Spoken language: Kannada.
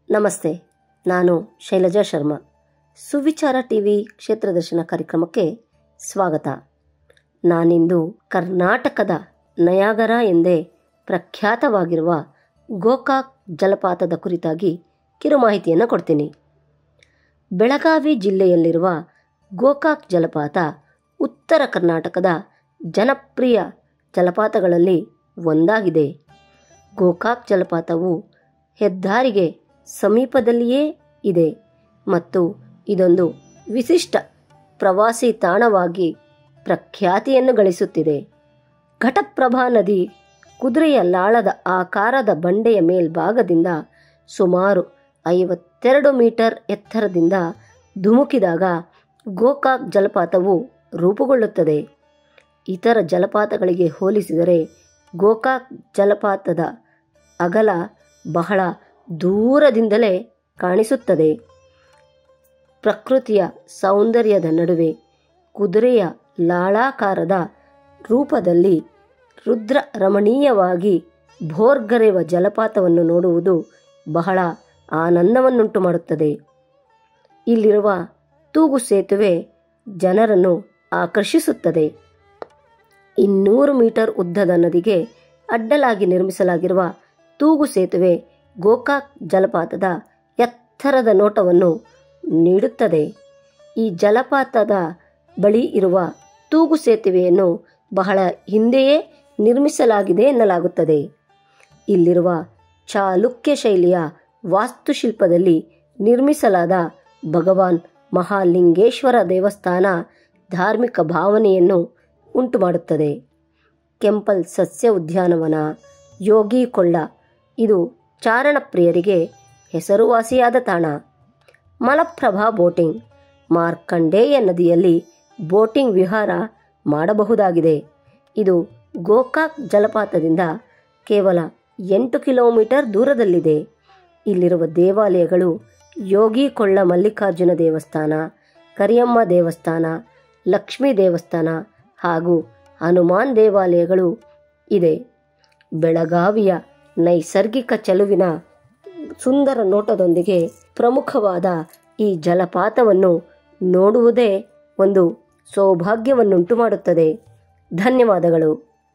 ನಮಸ್ತೆ ನಾನು ಶೈಲಜಾ ಶರ್ಮಾ ಸುವಿಚಾರ ಟಿವಿ ಕ್ಷೇತ್ರದರ್ಶನ ಕಾರ್ಯಕ್ರಮಕ್ಕೆ ಸ್ವಾಗತ ನಾನಿಂದು ಕರ್ನಾಟಕದ ನಯಾಗರ ಎಂದೇ ಪ್ರಖ್ಯಾತವಾಗಿರುವ ಗೋಕಾಕ್ ಜಲಪಾತದ ಕುರಿತಾಗಿ ಕಿರು ಮಾಹಿತಿಯನ್ನು ಕೊಡ್ತೀನಿ ಬೆಳಗಾವಿ ಜಿಲ್ಲೆಯಲ್ಲಿರುವ ಗೋಕಾಕ್ ಜಲಪಾತ ಉತ್ತರ ಕರ್ನಾಟಕದ ಜನಪ್ರಿಯ ಜಲಪಾತಗಳಲ್ಲಿ ಒಂದಾಗಿದೆ ಗೋಕಾಕ್ ಜಲಪಾತವು ಹೆದ್ದಾರಿಗೆ ಸಮೀಪದಲ್ಲಿಯೇ ಇದೆ ಮತ್ತು ಇದೊಂದು ವಿಶಿಷ್ಟ ಪ್ರವಾಸಿ ತಾಣವಾಗಿ ಪ್ರಖ್ಯಾತಿಯನ್ನು ಗಳಿಸುತ್ತಿದೆ ಘಟಪ್ರಭಾ ನದಿ ಕುದುರೆಯ ಲಾಳದ ಆಕಾರದ ಬಂಡೆಯ ಮೇಲ್ಭಾಗದಿಂದ ಸುಮಾರು ಐವತ್ತೆರಡು ಮೀಟರ್ ಎತ್ತರದಿಂದ ಧುಮುಕಿದಾಗ ಗೋಕಾಕ್ ಜಲಪಾತವು ರೂಪುಗೊಳ್ಳುತ್ತದೆ ಇತರ ಜಲಪಾತಗಳಿಗೆ ಹೋಲಿಸಿದರೆ ಗೋಕಾಕ್ ಜಲಪಾತದ ಅಗಲ ಬಹಳ ದೂರದಿಂದಲೇ ಕಾಣಿಸುತ್ತದೆ ಪ್ರಕೃತಿಯ ಸೌಂದರ್ಯದ ನಡುವೆ ಕುದುರೆಯ ಲಾಳಾಕಾರದ ರೂಪದಲ್ಲಿ ರುದ್ರ ರಮಣೀಯವಾಗಿ ಭೋರ್ಗರೆವ ಜಲಪಾತವನ್ನು ನೋಡುವುದು ಬಹಳ ಆನಂದವನ್ನುಂಟು ಮಾಡುತ್ತದೆ ಇಲ್ಲಿರುವ ತೂಗು ಸೇತುವೆ ಜನರನ್ನು ಆಕರ್ಷಿಸುತ್ತದೆ ಇನ್ನೂರು ಮೀಟರ್ ಉದ್ದದ ನದಿಗೆ ಅಡ್ಡಲಾಗಿ ನಿರ್ಮಿಸಲಾಗಿರುವ ತೂಗು ಸೇತುವೆ ಗೋಕಾಕ್ ಜಲಪಾತದ ಎತ್ತರದ ನೋಟವನ್ನು ನೀಡುತ್ತದೆ ಈ ಜಲಪಾತದ ಬಳಿ ಇರುವ ತೂಗು ಸೇತುವೆಯನ್ನು ಬಹಳ ಹಿಂದೆಯೇ ನಿರ್ಮಿಸಲಾಗಿದೆ ಎನ್ನಲಾಗುತ್ತದೆ ಇಲ್ಲಿರುವ ಚಾಲುಕ್ಯ ಶೈಲಿಯ ವಾಸ್ತುಶಿಲ್ಪದಲ್ಲಿ ನಿರ್ಮಿಸಲಾದ ಭಗವಾನ್ ಮಹಾಲಿಂಗೇಶ್ವರ ದೇವಸ್ಥಾನ ಧಾರ್ಮಿಕ ಭಾವನೆಯನ್ನು ಉಂಟುಮಾಡುತ್ತದೆ ಕೆಂಪಲ್ ಸಸ್ಯ ಉದ್ಯಾನವನ ಯೋಗಿ ಕೊಳ್ಳ ಇದು ಚಾರಣಪ್ರಿಯರಿಗೆ ಹೆಸರುವಾಸಿಯಾದ ತಾಣ ಮಲಪ್ರಭಾ ಬೋಟಿಂಗ್ ಮಾರ್ಕಂಡೇಯ ನದಿಯಲ್ಲಿ ಬೋಟಿಂಗ್ ವಿಹಾರ ಮಾಡಬಹುದಾಗಿದೆ ಇದು ಗೋಕಾಕ್ ಜಲಪಾತದಿಂದ ಕೇವಲ ಎಂಟು ಕಿಲೋಮೀಟರ್ ದೂರದಲ್ಲಿದೆ ಇಲ್ಲಿರುವ ದೇವಾಲಯಗಳು ಯೋಗಿ ಕೊಳ್ಳ ಮಲ್ಲಿಕಾರ್ಜುನ ದೇವಸ್ಥಾನ ಕರಿಯಮ್ಮ ದೇವಸ್ಥಾನ ಲಕ್ಷ್ಮೀ ದೇವಸ್ಥಾನ ಹಾಗೂ ಹನುಮಾನ್ ದೇವಾಲಯಗಳು ಇದೆ ಬೆಳಗಾವಿಯ ನೈಸರ್ಗಿಕ ಚೆಲುವಿನ ಸುಂದರ ನೋಟದೊಂದಿಗೆ ಪ್ರಮುಖವಾದ ಈ ಜಲಪಾತವನ್ನು ನೋಡುವುದೇ ಒಂದು ಸೌಭಾಗ್ಯವನ್ನುಂಟು ಮಾಡುತ್ತದೆ ಧನ್ಯವಾದಗಳು